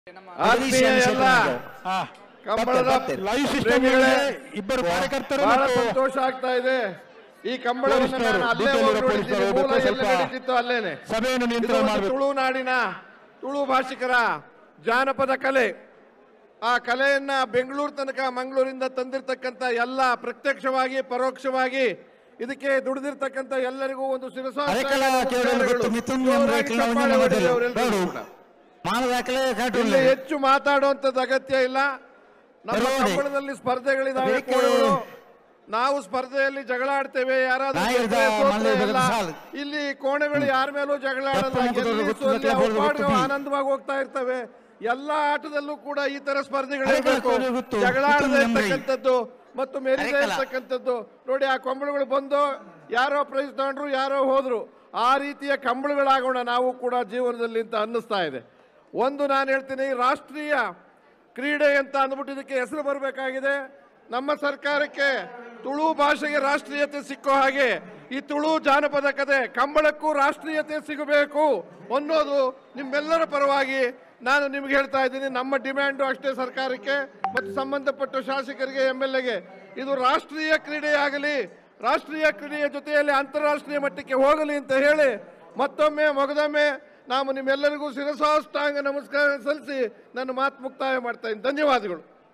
ಆತ್ಮೀಯ ಎಲ್ಲ ಹಾ. ಕಂಬಳದ ಲೈವ್ ಸಿಸ್ಟಮ್ ಪ್ರೇಮಿಗಳೇ, ಇಬ್ಬರು ಕಾರ್ಯಕರ್ತರು ಬಹಳ ಮತ್ತು ಸಂತೋಷ ಆಗ್ತಾ ಇದೆ ಈ ಕಂಬಳವನ್ನು ಪೊಲೀಸ್ನವರು, ನಾನು ಅಲ್ಲೇ ಬೂತಲ್ಲಿರೋ ಹೋಗಿ ನೋಡಿದ್ದೀನಿ ಪೊಲೀಸ್ನವರು ಮೂಲ ಸ್ವಲ್ಪ ಎಲ್ಲಿ ನಡೀತಿತ್ತು ಅಲ್ಲೇನೆ ಸಭೆಯನ್ನು ಇದು ನಿಯಂತ್ರಣ ಒಂದು ಮಾಡಬೇಕು ತುಳು ನಾಡಿನ ತುಳು ಭಾಷಿಕರ ಜಾನಪದ ಕಲೆ ಆ ಕಲೆಯನ್ನ ಬೆಂಗಳೂರು ತನಕ ಮಂಗಳೂರಿಂದ ತಂದಿರತಕ್ಕಂತ ಎಲ್ಲ ಪ್ರತ್ಯಕ್ಷವಾಗಿ ಪರೋಕ್ಷವಾಗಿ ಇದಕ್ಕೆ ದುಡಿದಿರ್ತಕ್ಕಂಥ ಎಲ್ಲರಿಗೂ ಒಂದು ಅದಕ್ಕೆಲ್ಲ ಕೇಳಲು ಗೊತ್ತು ಮಿಥುನ್ ಎಂಬ ಕೆಲವೊಂದು ಮನದಲ್ಲಿ ಬೇಡು. ಮಾನದಾಖಲೆ ಕಾಟುಲ್ಲ ಇಲ್ಲಿ ಹೆಚ್ಚು ಮಾತಾಡುವಂತದ್ದು ಅಗತ್ಯ ಇಲ್ಲ ನಮ್ಮ ಬರೋಣಿ. ಕಂಬಳದಲ್ಲಿ ಸ್ಪರ್ಧೆಗಳಿದಾವೆ ಅದಕ್ಕೆ- ಕೋಣಗಳು. ನಾವು ಸ್ಪರ್ಧೆಯಲ್ಲಿ ಜಗಳ ಆಡ್ತೇವೆ ಯಾರಾದ್ರೂ ನಾಯಿರ್ದ ಗೆದ್ರೆ ಸೋತ್ರೆ ಮಲ್ಲೆ ಎಲ್ಲ. ಬೆದರಿಸಿ ಸಾಲು. ಇಲ್ಲಿ ಕೋಣೆಗಳು ಯಾರ ಮೇಲೂ ಜಗಳ ಆಡಲ್ಲ ತಪ್ಪು ಮುಖದಲ್ಲಿ ಗೆಲ್ಲಿ ಗೊತ್ತು, ಸೋಲ್ಲಿ ಗೊತ್ತು, ಅವ್ರ ಪಾಡ್ಗೆ ಗೊತ್ತು. ಆನಂದವಾಗಿ ಹೋಗ್ತಾ ಇರ್ತವೆ ಎಲ್ಲಾ ಆಟದಲ್ಲೂ ಕೂಡ ಈ ತರ ಅದಕ್ಕೆಲ್ಲ ಸ್ಪರ್ಧೆಗಳಿರಬೇಕು ಕೋಣೆ ಗೊತ್ತು. ಜಗಳ ಆಡದೆ ಮಿಥುನ್ ಎಂಬೈ. ಇರ್ತಕ್ಕಂಥದ್ದು ಮತ್ತು ಮೆರಿದೆ ಅದಕ್ಕೆಲ್ಲ. ಇರ್ತಕ್ಕಂಥದ್ದು ನೋಡಿ ಆ ಕಂಬಳಗಳು ಬಂದು ಯಾರೋ ಪ್ರೈಸ್ ತಗೊಂಡ್ರು ಯಾರೋ ಹೋದ್ರು ಆ ರೀತಿಯ ಕಂಬಳಗಳಾಗೋಣ ನಾವು ಕೂಡ ಜೀವನದಲ್ಲಿ ಅಂತ ಅನ್ನಿಸ್ತಾ ಇದೆ ಒಂದು ನಾನು ಹೇಳ್ತೀನಿ ರಾಷ್ಟ್ರೀಯ ಕ್ರೀಡೆ ಅಂತ ಅಂದ್ಬಿಟ್ಟು ಇದಕ್ಕೆ ಹೆಸರು ಬರಬೇಕಾಗಿದೆ ನಮ್ಮ ಸರ್ಕಾರಕ್ಕೆ ತುಳು ಭಾಷೆಗೆ ರಾಷ್ಟ್ರೀಯತೆ ಸಿಕ್ಕೋ ಹಾಗೆ ಈ ತುಳು ಜಾನಪದ ಕಥೆ ಕಂಬಳಕ್ಕೂ ರಾಷ್ಟ್ರೀಯತೆ ಸಿಗಬೇಕು ಅನ್ನೋದು ನಿಮ್ಮೆಲ್ಲರ ಪರವಾಗಿ ನಾನು ನಿಮ್ಗೆ ಹೇಳ್ತಾ ಇದ್ದೀನಿ ನಮ್ಮ ಡಿಮ್ಯಾಂಡು ಅಷ್ಟೇ ಸರ್ಕಾರಕ್ಕೆ ಮತ್ತು ಸಂಬಂಧಪಟ್ಟ ಶಾಸಕರಿಗೆ ಎಂ ಎಲ್ ಎಗೆ ಇದು ರಾಷ್ಟ್ರೀಯ ಕ್ರೀಡೆಯಾಗಲಿ ರಾಷ್ಟ್ರೀಯ ಕ್ರೀಡೆಯ ಜೊತೆಯಲ್ಲಿ ಅಂತಾರಾಷ್ಟ್ರೀಯ ಮಟ್ಟಕ್ಕೆ ಹೋಗಲಿ ಅಂತ ಹೇಳಿ ಮತ್ತೊಮ್ಮೆ ಮೊಗದೊಮ್ಮೆ ನಾವು ನಿಮ್ಮೆಲ್ಲರಿಗೂ ಶಿರಸಾಷ್ಟಾಂಗ ನಮಸ್ಕಾರ ಸಲ್ಲಿಸಿ ನನ್ನ ಮಾತು ಮುಕ್ತಾಯ ಮಾಡ್ತಾ ಇದ್ದೀನಿ ಧನ್ಯವಾದಗಳು